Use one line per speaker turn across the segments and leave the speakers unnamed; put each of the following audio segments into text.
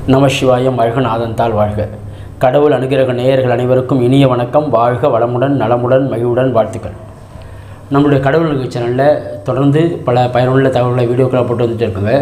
நம சிவாயம் வாழ்க தாழ் வாழ்க கடவுள் அனுகிரக நேயர்கள் அனைவருக்கும் இனிய வணக்கம் வாழ்க வளமுடன் நலமுடன் மகிழ்வுடன் வாழ்த்துக்கள் நம்மளுடைய கடவுள் நிகழ்ச்சி சேனலில் தொடர்ந்து பல பயனுள்ள தகவல்களை வீடியோக்களாக போட்டு வந்துட்டு இருக்குங்க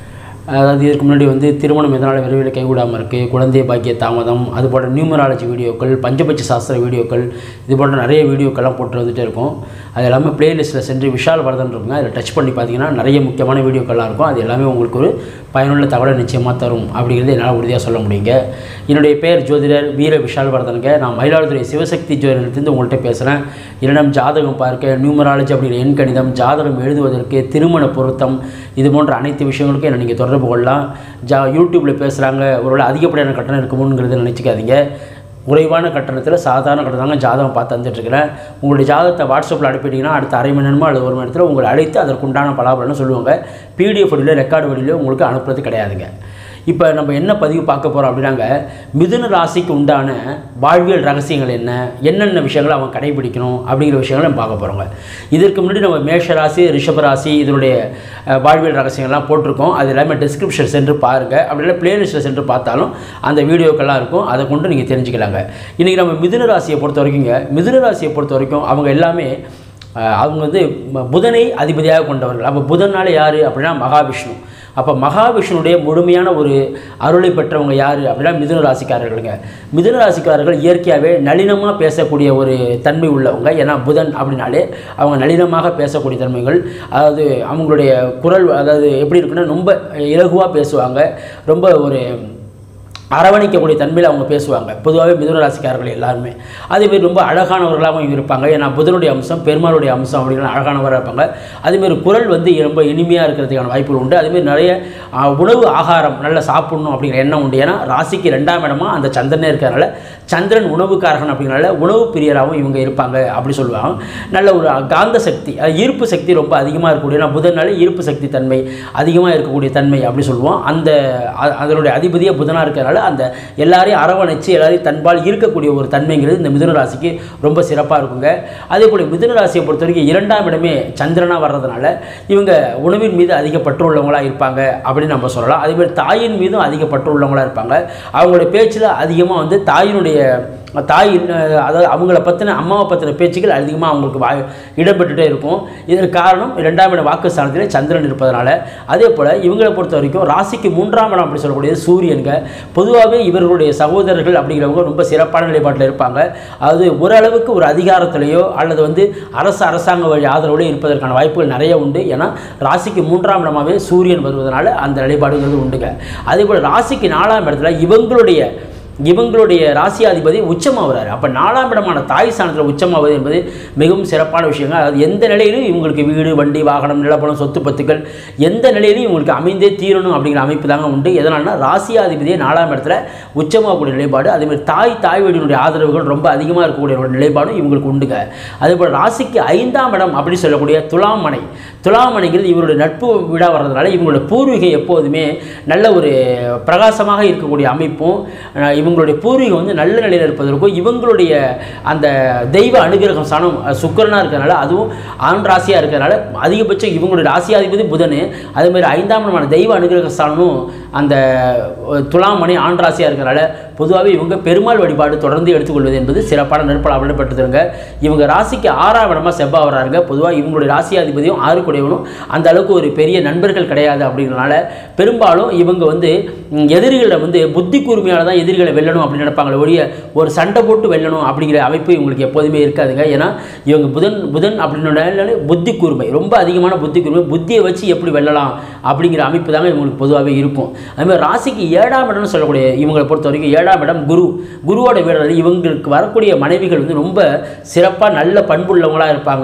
அதாவது இதுக்கு முன்னாடி வந்து திருமணம் எதனால் விரைவில் கைகூடாமல் இருக்குது குழந்தை பாக்கிய தாமதம் அது போன்ற நியூமராலஜி வீடியோக்கள் பஞ்சபட்ச சாஸ்திர வீடியோக்கள் இது போன்ற நிறைய வீடியோக்கள்லாம் போட்டு வந்துட்டே இருக்கும் அது எல்லாமே பிளேலிஸ்ட்டில் சென்று விஷால் வரதன் இருக்குங்க அதில் டச் பண்ணி பார்த்தீங்கன்னா நிறைய முக்கியமான வீடியோக்கள்லாம் இருக்கும் அது எல்லாமே உங்களுக்கு ஒரு பயனுள்ள தகவலை நிச்சயமாக தரும் அப்படிங்கிறது என்னால் உறுதியாக சொல்ல முடியுங்க என்னுடைய பேர் ஜோதிடர் வீர விஷால் வரதனுங்க நான் மயிலாடுதுறை சிவசக்தி ஜோதிடத்திலிருந்து உங்கள்கிட்ட பேசுகிறேன் என்னிடம் ஜாதகம் பார்க்க நியூமராலஜி அப்படிங்கிற எண் கணிதம் ஜாதகம் எழுதுவதற்கு திருமண பொருத்தம் இது போன்ற அனைத்து விஷயங்களுக்கும் என்னை நீங்கள் தொடர்பு கொள்ளலாம் ஜா யூடியூப்பில் பேசுகிறாங்க ஒருவேளை அதிகப்படியான கட்டணம் இருக்குமோங்கிறத நினச்சிக்காதீங்க குறைவான கட்டணத்தில் சாதாரண கட்டணம் தான் ஜாதகம் பார்த்து தந்துட்டுருக்கிறேன் உங்களுடைய ஜாதகத்தை வாட்ஸ்அப்பில் அனுப்பிட்டீங்கன்னா அடுத்த அரை மணி நேரமோ அல்லது ஒரு மணி நேரத்தில் உங்களை அழைத்து அதற்குண்டான பலாபலன்னு சொல்லுவாங்க பிடிஎஃப் வழியில் ரெக்கார்டு வழியில் உங்களுக்கு அனுப்புறது கிடையாதுங்க இப்போ நம்ம என்ன பதிவு பார்க்க போகிறோம் அப்படின்னாங்க மிதுன ராசிக்கு உண்டான வாழ்வியல் ரகசியங்கள் என்ன என்னென்ன விஷயங்களை அவங்க கடைபிடிக்கணும் அப்படிங்கிற விஷயங்களை நம்ம பார்க்க போகிறோங்க இதற்கு முன்னாடி நம்ம மேஷ ராசி ரிஷப ராசி இதனுடைய அஹ், வாழ்வியல் ரகசியங்கள்லாம் போட்டிருக்கோம் அது எல்லாமே டிஸ்கிரிப்ஷன் சென்று பாருங்கள் அப்படி இல்லை பிளேலிஸ்ட்டில் சென்று பார்த்தாலும் அந்த வீடியோக்கெல்லாம் இருக்கும் அதை கொண்டு நீங்கள் தெரிஞ்சுக்கலாங்க இன்றைக்கி நம்ம மிதுன ராசியை பொறுத்த வரைக்குங்க மிதுன ராசியை பொறுத்த வரைக்கும் அவங்க எல்லாமே அஹ், அவங்க வந்து ம- புதனை அதிபதியாக கொண்டவர்கள் அப்போ புதனால யார் அப்படின்னா மகாவிஷ்ணு அப்போ மகாவிஷ்ணுடைய முழுமையான ஒரு அருளை பெற்றவங்க யார் அப்படின்னா மிதுன ராசிக்காரர்களுங்க மிதுன ராசிக்காரர்கள் இயற்கையாகவே நளினமாக பேசக்கூடிய ஒரு தன்மை உள்ளவங்க ஏன்னா புதன் அப்படின்னாலே அவங்க நளினமாக பேசக்கூடிய தன்மைகள் அதாவது அவங்களுடைய குரல் அதாவது எப்படி இருக்குன்னா ரொம்ப இலகுவாக பேசுவாங்க ரொம்ப ஒரு அரவணைக்கக்கூடிய தன்மையில் அவங்க பேசுவாங்க பொதுவாகவே மிதுன ராசிக்காரர்கள் எல்லாருமே அதேமாரி ரொம்ப அழகானவர்களாகவும் இருப்பாங்க ஏன்னா புதனுடைய அம்சம் பெருமாளுடைய அம்சம் அப்படிங்கிற அழகானவராக இருப்பாங்க அதேமாரி குரல் வந்து ரொம்ப இனிமையாக இருக்கிறதுக்கான வாய்ப்புகள் உண்டு அதேமாரி நிறைய ஆ, உணவு ஆகாரம் நல்லா சாப்பிடணும் அப்படிங்கிற எண்ணம் உண்டு ஏன்னா ராசிக்கு ரெண்டாம் இடமா அந்த சந்திரனே இருக்கிறதுனால சந்திரன் உணவுக்காரகன் அப்படிங்கிறனால உணவு பிரியராகவும் இவங்க இருப்பாங்க அப்படி சொல்லுவாங்க நல்ல ஒரு காந்த சக்தி அஹ் ஈர்ப்பு சக்தி ரொம்ப அதிகமாக இருக்கக்கூடிய ஏன்னா புதனால ஈர்ப்பு சக்தி தன்மை அதிகமாக இருக்கக்கூடிய தன்மை அப்படி சொல்லுவோம் அந்த அ- அதனுடைய அதிபதியாக புதனாக இருக்கிறனால அந்த எல்லாரையும் அரவணைச்சு எல்லாரையும் தன்பால் ஈர்க்கக்கூடிய ஒரு தன்மைங்கிறது இந்த மிதுன ராசிக்கு ரொம்ப சிறப்பாக இருக்குங்க அதே போல் மிதுன ராசியை பொறுத்த வரைக்கும் இரண்டாம் இடமே சந்திரனாக வர்றதுனால இவங்க உணவின் மீது அதிக பற்று உள்ளவங்களாக இருப்பாங்க அப்படின்னு நம்ம சொல்லலாம் அதே மாதிரி தாயின் மீதும் அதிக பற்று உள்ளவங்களாக இருப்பாங்க அவங்களுடைய பேச்சில் அதிகமாக வந்து தாயினுடைய தாய் இன்ன- அதாவது அவங்கள பற்றின அம்மாவை பற்றின பேச்சுக்கள் அதிகமாக அவங்களுக்கு வா இடம்பெற்றுட்டே இருக்கும் இதற்கு காரணம் இரண்டாம் இட வாக்கு ஸ்தானத்திலே சந்திரன் இருப்பதனால அதே போல் இவங்களை பொறுத்த வரைக்கும் ராசிக்கு மூன்றாம் இடம் அப்படி சொல்லக்கூடியது சூரியனுங்க பொதுவாகவே இவர்களுடைய சகோதரர்கள் அப்படிங்கிறவங்க ரொம்ப சிறப்பான நிலைப்பாட்டில் இருப்பாங்க அதாவது ஓரளவுக்கு ஒரு அதிகாரத்திலேயோ அல்லது வந்து அரசு அரசாங்க வழி ஆதரவுலையோ இருப்பதற்கான வாய்ப்புகள் நிறைய உண்டு ஏன்னா ராசிக்கு மூன்றாம் இடமாகவே சூரியன் வருவதனால அந்த நிலைப்பாடுங்கிறது உண்டுங்க அதே போல் ராசிக்கு நாலாம் இடத்துல இவங்களுடைய இவங்களுடைய ராசியாதிபதி உச்சமாகிறாரு அப்போ நாலாம் இடமான தாய் ஸ்தானத்தில் உச்சமாவது என்பது மிகவும் சிறப்பான விஷயங்க அதாவது எந்த நிலையிலும் இவங்களுக்கு வீடு வண்டி வாகனம் நிலப்பணம் சொத்து பத்துக்கள் எந்த நிலையிலும் இவங்களுக்கு அமைந்தே தீரணும் அப்படிங்கிற அமைப்பு தாங்க உண்டு எதனால்னா ராசியாதிபதியே நாலாம் இடத்துல உச்சமாகக்கூடிய நிலைப்பாடு அதேமாதிரி தாய் தாய் வீடினுடைய ஆதரவுகள் ரொம்ப அதிகமாக இருக்கக்கூடிய ஒரு நிலைப்பாடும் இவங்களுக்கு உண்டுங்க அதேபோல் ராசிக்கு ஐந்தாம் இடம் அப்படி சொல்லக்கூடிய துலாமனை துலாமனைங்கிறது இவருடைய நட்பு வீடாக வர்றதுனால இவங்களுடைய பூர்வீகம் எப்போதுமே நல்ல ஒரு பிரகாசமாக இருக்கக்கூடிய அமைப்பும் அஹ், இவங்களுடைய பூர்வீகம் வந்து நல்ல நிலையில் இருப்பதற்கும் இவங்களுடைய அந்த தெய்வ அனுகிரகம் ஸ்தானம் அஹ், சுக்கிரனா இருக்கிறனால அதுவும் ஆண் ராசியாக இருக்கிறனால அதிகபட்சம் இவங்களுடைய ராசியாதிபதி புதன் அதே மாதிரி ஐந்தாம் இடமான தெய்வ அனுகிரக ஸ்தானமும் அந்த அஹ், துலாமணி ஆண் ராசியாக இருக்கிறனால பொதுவாகவே இவங்க பெருமாள் வழிபாடு தொடர்ந்து எடுத்துக்கொள்வது என்பது சிறப்பான நெருப்பல் அப்படிப்பட்டதுங்க இவங்க ராசிக்கு ஆறாம் இடமா செவ்வாய் வர்றாருங்க பொதுவாக இவங்களுடைய ராசியாதிபதியும் ஆறுக்குடையவனும் அந்த அளவுக்கு ஒரு பெரிய நண்பர்கள் கிடையாது அப்படிங்கிறனால பெரும்பாலும் இவங்க வந்து ம், எதிரிகளை வந்து புத்தி கூர்மையால தான் எதிரிகளை வெல்லணும் அப்படின்னு நினைப்பாங்களே ஒழிய ஒரு சண்டை போட்டு வெல்லணும் அப்படிங்கிற அமைப்பு இவங்களுக்கு எப்போதுமே இருக்காதுங்க ஏன்னா இவங்க புதன் புதன் அப்படின்னு புத்தி கூர்மை ரொம்ப அதிகமான புத்தி கூர்மை புத்தியை வச்சு எப்படி வெல்லலாம் அப்படிங்கிற அமைப்பு தாங்க இவங்களுக்கு பொதுவாகவே இருக்கும் அதே மாதிரி ராசிக்கு ஏழாம் இடம்னு சொல்லக்கூடிய இவங்களை பொறுத்த வரைக்கும் ஏழாம் இடம் குரு குருவோட வீடு இவங்களுக்கு வரக்கூடிய மனைவிகள் வந்து ரொம்ப சிறப்பாக நல்ல பண்புள்ளவங்களாக இருப்பாங்க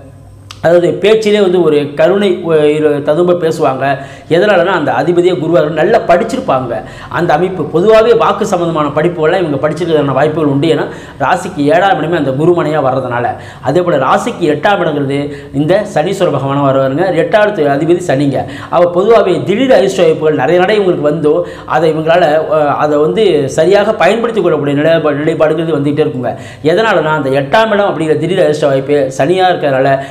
அதாவது பேச்சிலே வந்து ஒரு கருணை ஒ- இரு ததும்ப பேசுவாங்க எதனாலனா அந்த அதிபதியை குருவாக நல்லா படிச்சிருப்பாங்க அந்த அமைப்பு பொதுவாகவே வாக்கு சம்மந்தமான படிப்புகள்லாம் இவங்க படிச்சிருக்கிறதான வாய்ப்புகள் உண்டு ஏன்னா ராசிக்கு ஏழாம் இடமே அந்த குருமனையாக வர்றதுனால அதே போல் ராசிக்கு எட்டாம் இடங்கிறது இந்த சனீஸ்வர பகவானாக வருவாருங்க எட்டாவது அதிபதி சனிங்க அவ பொதுவாகவே திடீர் அதிர்ஷ்ட வாய்ப்புகள் நிறைய நடை இவங்களுக்கு வந்தோ அதை இவங்களால் அஹ், அதை வந்து சரியாக பயன்படுத்திக் கொள்ளக்கூடிய நிலைப்பா நிலைப்பாடுங்கிறது வந்துகிட்டே இருக்குங்க எதனாலனா அந்த எட்டாம் இடம் அப்படிங்கிற திடீர் அதிர்ஷ்ட வாய்ப்பு சனியாக இருக்கிறதுனால நிறைய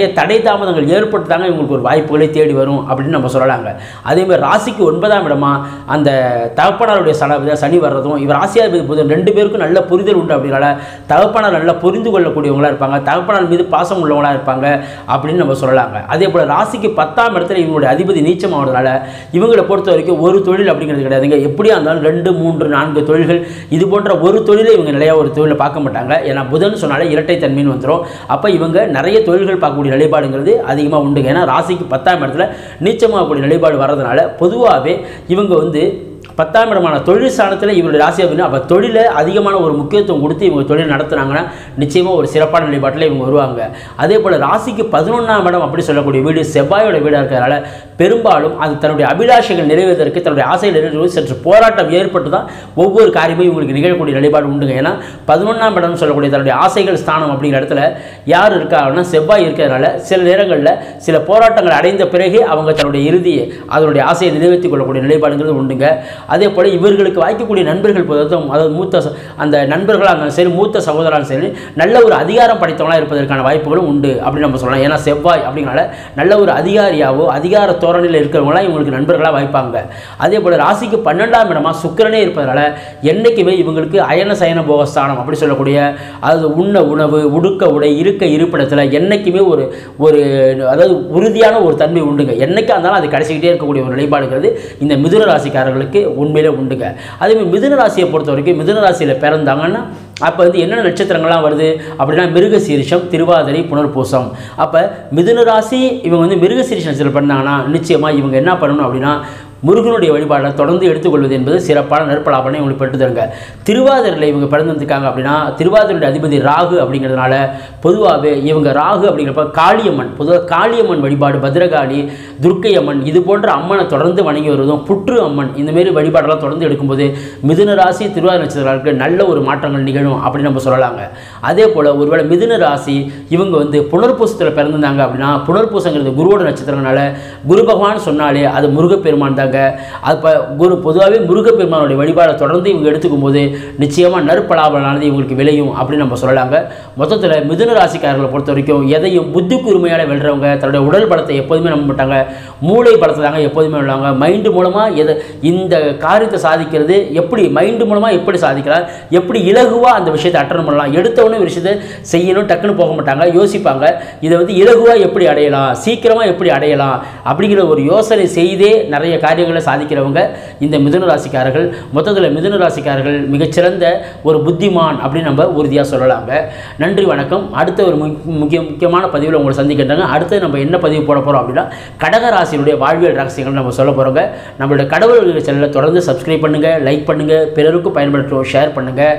தடை தாமதங்கள் ஏற்பட்டுதாங்க இவங்களுக்கு ஒரு வாய்ப்புகளை தேடி வரும் அப்படின்னு நம்ம சொல்லலாங்க அதே மாதிரி ராசிக்கு ஒன்பதாம் இடமா அந்த தகப்பனாருடைய சன சனி வர்றதும் இவர் ராசியாதிபதி புதன் ரெண்டு பேருக்கும் நல்ல புரிதல் உண்டு அப்படின்னால தகப்பனார் நல்லா புரிந்து கொள்ளக்கூடியவங்களா இருப்பாங்க தகப்பனார் மீது பாசம் உள்ளவங்களா இருப்பாங்க அப்படின்னு நம்ம சொல்லலாங்க அதே போல் ராசிக்கு பத்தாம் இடத்துல இவங்களுடைய அதிபதி நீச்சம் ஆகிறதுனால இவங்களை பொறுத்த வரைக்கும் ஒரு தொழில் அப்படிங்கிறது கிடையாதுங்க எப்படியா இருந்தாலும் ரெண்டு மூன்று நான்கு தொழில்கள் இது போன்ற ஒரு தொழிலை இவங்க நிறையா ஒரு தொழிலை பார்க்க மாட்டாங்க ஏன்னா புதன் சொன்னாலே இரட்டைத்தன்மைன்னு வந்துடும் அப்போ இவங்க நிறைய தொழில்கள் பார்க்கக்கூடிய நிலைப்பாடுங்கிறது அதிகமாக உண்டுங்க ஏன்னா ராசிக்கு பத்தாம் இடத்துல நீச்சமாகக்கூடிய நிலைப்பாடு வர்றதுனால பொதுவாகவே இவங்க வந்து பத்தாம் இடமான தொழில் ஸ்தானத்தில் இவருடைய ராசி அப்படின்னா அப்போ தொழிலை அதிகமான ஒரு முக்கியத்துவம் கொடுத்து இவங்க தொழில் நடத்துனாங்கன்னா நிச்சயமாக ஒரு சிறப்பான நிலைப்பாட்டில் இவங்க வருவாங்க அதே போல் ராசிக்கு பதினொன்றாம் இடம் அப்படி சொல்லக்கூடிய வீடு செவ்வாயோட வீடாக இருக்கிறதுனால பெரும்பாலும் அது தன்னுடைய அபிலாஷைகள் நிறைவேறுவதற்கு தன்னுடைய ஆசைகள் நிறைவேறுவது சற்று போராட்டம் ஏற்பட்டு தான் ஒவ்வொரு காரியமும் இவங்களுக்கு நிகழக்கூடிய நிலைப்பாடு உண்டுங்க ஏன்னா பதினொன்றாம் இடம் சொல்லக்கூடிய தன்னுடைய ஆசைகள் ஸ்தானம் அப்படிங்கிற இடத்துல யார் இருக்காங்கன்னா செவ்வாய் இருக்கிறதுனால சில நேரங்களில் சில போராட்டங்கள் அடைந்த பிறகு அவங்க தன்னுடைய இறுதியை அதனுடைய ஆசையை நிறைவேற்றிக் கொள்ளக்கூடிய நிலைப்பாடுங்கிறது உண்டுங்க அதே போல் இவர்களுக்கு வாய்க்கக்கூடிய நண்பர்கள் பொறுத்தும் அதாவது மூத்த ச- அந்த நண்பர்களாக இருந்தாலும் சரி மூத்த சகோதராலும் சரி நல்ல ஒரு அதிகாரம் படைத்தவங்களாக இருப்பதற்கான வாய்ப்புகளும் உண்டு அப்படின்னு நம்ம சொல்லலாம் ஏன்னா செவ்வாய் அப்படிங்கிறனால நல்ல ஒரு அதிகாரியாவோ அதிகார தோரணையில் இருக்கிறவங்களாம் இவங்களுக்கு நண்பர்களாக வாய்ப்பாங்க அதே போல் ராசிக்கு பன்னெண்டாம் இடமா சுக்கிரனே இருப்பதனால என்றைக்குமே இவங்களுக்கு அயன சயன போகஸ்தானம் அப்படி சொல்லக்கூடிய அதாவது உண்ண உணவு உடுக்க உடை இருக்க இருப்பிடத்தில் என்றைக்குமே ஒரு ஒரு அதாவது உறுதியான ஒரு தன்மை உண்டுங்க என்னைக்கா இருந்தாலும் அது கடைசிக்கிட்டே இருக்கக்கூடிய ஒரு நிலைப்பாடுங்கிறது இந்த மிதுன ராசிக்காரர்களுக்கு உண்மையிலே உண்டுங்க அதே மாதிரி மிதுன ராசியை பொறுத்த வரைக்கும் மிதுன ராசியில் பிறந்தாங்கன்னா அப்போ வந்து என்னென்ன நட்சத்திரங்கள்லாம் வருது அப்படின்னா மிருகசீரிஷம் திருவாதிரை புனர்பூசம் அப்போ மிதுன ராசி இவங்க வந்து மிருகசீரிஷத்தில் பிறந்தாங்கன்னா நிச்சயமாக இவங்க என்ன பண்ணணும் அப்படின்னா முருகனுடைய வழிபாடை தொடர்ந்து எடுத்துக்கொள்வது என்பது சிறப்பான நற்பலாபனை இவங்களுக்கு பெற்று தருங்க திருவாதிரையில் இவங்க பிறந்து வந்திருக்காங்க அப்படின்னா திருவாதிரையுடைய அதிபதி ராகு அப்படிங்கிறதுனால பொதுவாகவே இவங்க ராகு அப்படிங்கிறப்ப காளியம்மன் பொதுவாக காளியம்மன் வழிபாடு பத்ரகாளி துர்க்கை அம்மன் இது போன்ற அம்மனை தொடர்ந்து வணங்கி வருவதும் புற்று அம்மன் இந்த மாரி வழிபாடெல்லாம் தொடர்ந்து எடுக்கும்போது மிதுன ராசி திருவாதிரை நட்சத்திரங்களுக்கு நல்ல ஒரு மாற்றங்கள் நிகழும் அப்படின்னு நம்ம சொல்லலாங்க அதே போல் ஒருவேளை மிதுன ராசி இவங்க வந்து புனர்பூசத்தில் பிறந்திருந்தாங்க அப்படின்னா புனர்பூசங்கிறது குருவோட நட்சத்திரங்களால குரு பகவான் சொன்னாலே அது முருகப்பெருமான் தாங்க அப்போ குரு பொதுவாகவே முருகப்பெருமானுடைய வழிபாடை தொடர்ந்து இவங்க எடுத்துக்கும் போது நிச்சயமாக நற்பலாபனானது இவங்களுக்கு விளையும் அப்படின்னு நம்ம சொல்லலாங்க மொத்தத்தில் மிதுன ராசிக்காரர்களை பொறுத்த வரைக்கும் எதையும் புத்தி கூர்மையால் வெல்றவங்க தன்னுடைய உடல் பலத்தை எப்போதுமே நம்ப மாட்டாங்க மூளை பலத்தை தாங்க எப்போதுமே வெல்லுவாங்க மைண்டு மூலமாக எதை இந்த காரியத்தை சாதிக்கிறது எப்படி மைண்டு மூலமாக எப்படி சாதிக்கலாம் எப்படி இலகுவாக அந்த விஷயத்தை அட்டன் பண்ணலாம் எடுத்தவொடனே ஒரு விஷயத்தை செய்யணும் டக்குன்னு போக மாட்டாங்க யோசிப்பாங்க இதை வந்து இலகுவாக எப்படி அடையலாம் சீக்கிரமாக எப்படி அடையலாம் அப்படிங்கிற ஒரு யோசனை செய்தே நிறைய காரியங்களை சாதிக்கிறவங்க இந்த மிதுன ராசிக்காரர்கள் மொத்தத்தில் மிதுன ராசிக்காரர்கள் மிகச்சிறந்த ஒரு புத்திமான் அப்படின்னு நம்ம உறுதியாக சொல்லலாங்க நன்றி வணக்கம் அடுத்த ஒரு முக்கிய முக்கிய முக்கியமான பதிவில் உங்களை சந்திக்கின்றாங்க அடுத்து நம்ம என்ன பதிவு போட போகிறோம் அப்படின்னா கடக ராசியினுடைய வாழ்வியல் ரகசியங்கள் நம்ம சொல்ல போகிறோங்க நம்மளுடைய கடவுள் சேனலை தொடர்ந்து சப்ஸ்கிரைப் பண்ணுங்கள் லைக் பண்ணுங்கள் பிறருக்கும் பயன்படுத்தும் ஷேர் பண்ணுங்கள்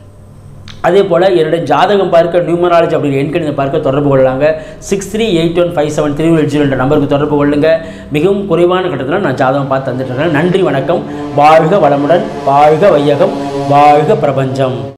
அதே போல் என்னுடைய ஜாதகம் பார்க்க நியூமராலஜி அப்படிங்கிற எண்கணிதம் பார்க்க தொடர்பு கொள்ளலாங்க six three eight one five seven three zero என்ற நம்பருக்கு தொடர்பு கொள்ளுங்க மிகவும் குறைவான கட்டத்தில் நான் ஜாதகம் பார்த்து தந்துட்டு இருக்கேன் நன்றி வணக்கம் வாழ்க வளமுடன் வாழ்க வையகம் வாழ்க பிரபஞ்சம்